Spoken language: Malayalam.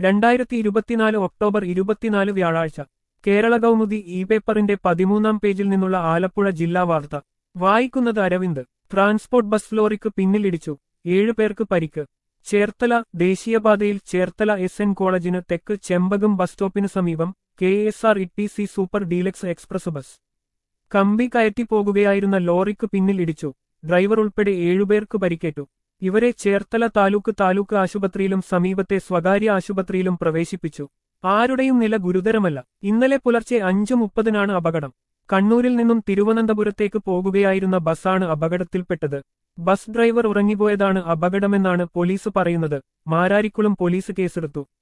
രണ്ടായിരത്തി ഇരുപത്തിനാല് ഒക്ടോബർ ഇരുപത്തിനാല് വ്യാഴാഴ്ച കേരള കൗമുദി ഇ പേപ്പറിന്റെ പതിമൂന്നാം പേജിൽ നിന്നുള്ള ആലപ്പുഴ ജില്ലാ വാർത്ത വായിക്കുന്നത് അരവിന്ദ് ട്രാൻസ്പോർട്ട് ബസ് ലോറിക്ക് പിന്നിലിടിച്ചു ഏഴുപേർക്ക് പരിക്ക് ചേർത്തല ദേശീയപാതയിൽ ചേർത്തല എസ് എൻ കോളേജിന് തെക്ക് ചെമ്പകം ബസ് സ്റ്റോപ്പിന് സമീപം K S R E T C super deluxe express bus കമ്പി കയറ്റി പോകുകയായിരുന്ന ലോറിക്ക് പിന്നിൽ ഇടിച്ചു ഡ്രൈവർ ഉൾപ്പെടെ ഏഴുപേർക്ക് പരിക്കേറ്റു ഇവരെ ചേർത്തല താലൂക്ക് താലൂക്ക് ആശുപത്രിയിലും സമീപത്തെ സ്വകാര്യ ആശുപത്രിയിലും പ്രവേശിപ്പിച്ചു ആരുടെയും നില ഗുരുതരമല്ല ഇന്നലെ പുലർച്ചെ അഞ്ചു മുപ്പതിനാണ് അപകടം കണ്ണൂരിൽ നിന്നും തിരുവനന്തപുരത്തേക്ക് പോകുകയായിരുന്ന ബസ്സാണ് അപകടത്തിൽപ്പെട്ടത് ബസ് ഡ്രൈവർ ഉറങ്ങിപ്പോയതാണ് അപകടമെന്നാണ് പോലീസ് പറയുന്നത് മാരാരിക്കുളം പോലീസ് കേസെടുത്തു